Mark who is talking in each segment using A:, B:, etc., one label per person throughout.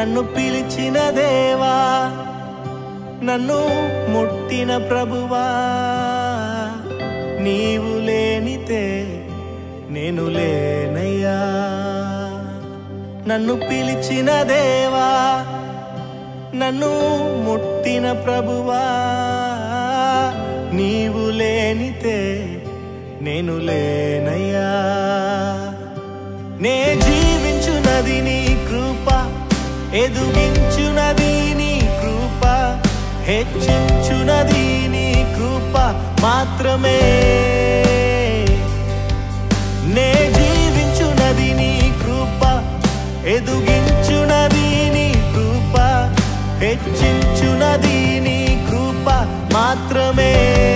A: నన్ను పిలిచిన దేవా నన్ను ముట్టిన ప్రభువా నీవు లేనితే నేను లేనయ్యా నన్ను పిలిచిన దేవా నన్ను ముట్టిన ప్రభువా నీవు లేనితే నేను లేనయ్యా నే జీవించునది నీ కృప ఎదుగించునది నీ కృప హెచ్చించునది నీ కృప మాత్రమే నే జీవించునది నీ కృప ఎదుగించునది నీ కృప హెచ్చించునది నీ కృప మాత్రమే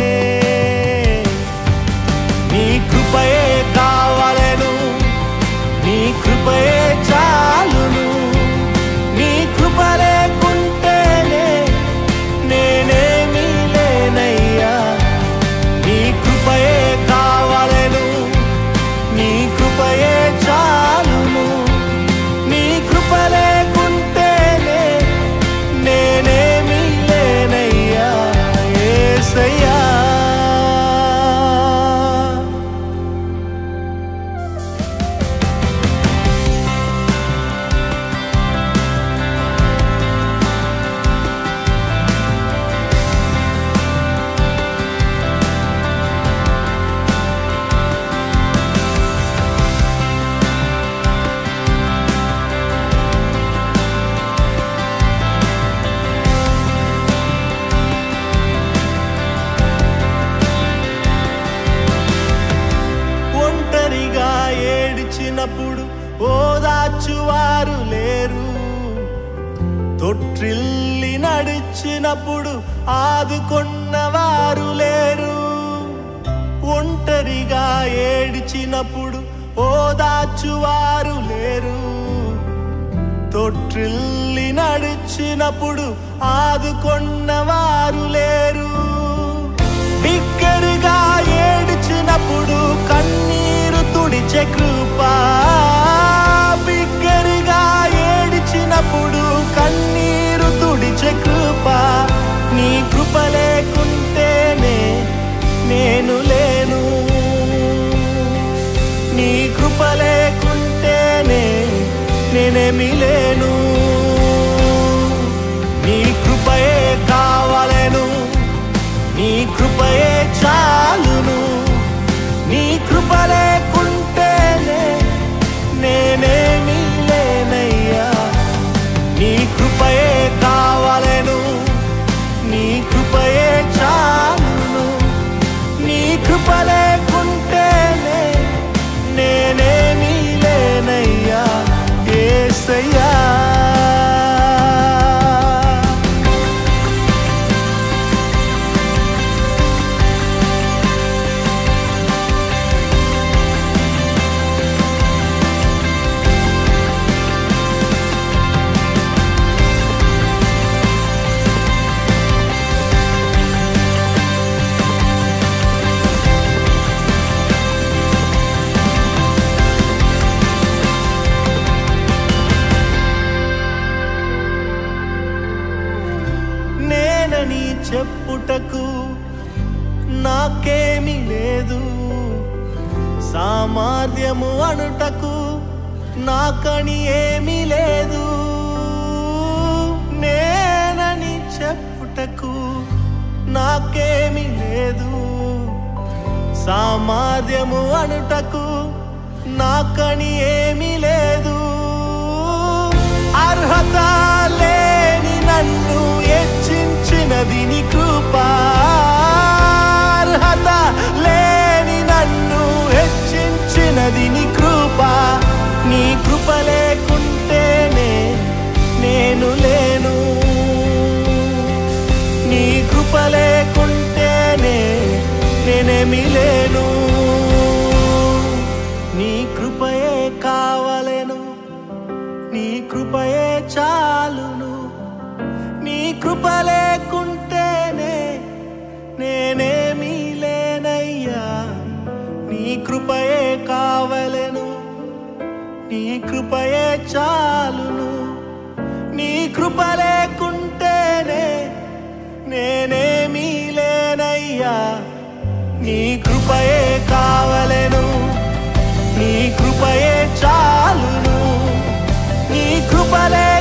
A: నీ కృపయే కావలెను నీ కృపయే చాలును నీ కృప లేకుంటేనే నేనేమీ లేనయ్యా నీ కృపయే కావలెను నీ కృపయే చాలును నీ కృప లేకుంటేనే నేనేమీ లేనయ్యా యేసయ్యా ఒంటరిగా ఏడిచినప్పుడు ఓదార్చువారు లేరు తొట్టిల్లి నడిచినప్పుడు ఆదుకొన్నవారు లేరు ఒంటరిగా ఏడిచినప్పుడు ఓదార్చువారు లేరు తొట్టిల్లి నడిచినప్పుడు ఆదుకొన్నవారు లేరు బిగ్గరగా ఏడిచినప్పుడు కన్నీరు తుడిచే కృప బిగ్గరగా ఏడిచినప్పుడు కన్నీరు తుడిచే కృప నీ కృప లేకుంటేనే నేను లేను నీ కృప లేకుంటేనే నేనేమి లేను నీ కృపయే కావలెను నీ కృపయే చాలును నీ కృప లేకుంటేనే నేనేమీ లేనయ్యా నీ కృపయే కావలెను నీ కృపయే చాలును నీ కృప లేకుంటేనే నేనేమీ లేనయ్యా యేసయ్యా నేనని చెప్పుటకు నాకేమీ లేదు సామర్థ్యము అనుటకు నాకని ఏమీ లేదు నేనని చెప్పుటకు నాకేమీ లేదు సామర్థ్యము అనుటకు నాకని ఏమీ లేదు అర్హత లేని నన్ను హెచ్చించినది నీ కృప అర్హత లేని నన్ను హెచ్చించినది నీ కృప నీ కృప లేకుంటేనే నేను లేను నీ కృప లేకుంటేనే నేనేమి లేను నీ కృపయే కావలెను నీ కృపయే చాలును నీ కృప లేకుంటేనే నేనేమీ లేనయ్యా నీ కృపయే కావలెను నీ కృపయే చాలును నీ కృప లేకుంటేనే నేనేమీ లేనయ్యా నీ కృపయే కావలెను నీ కృపయే చాలును నీ కృప లేకుంటేనే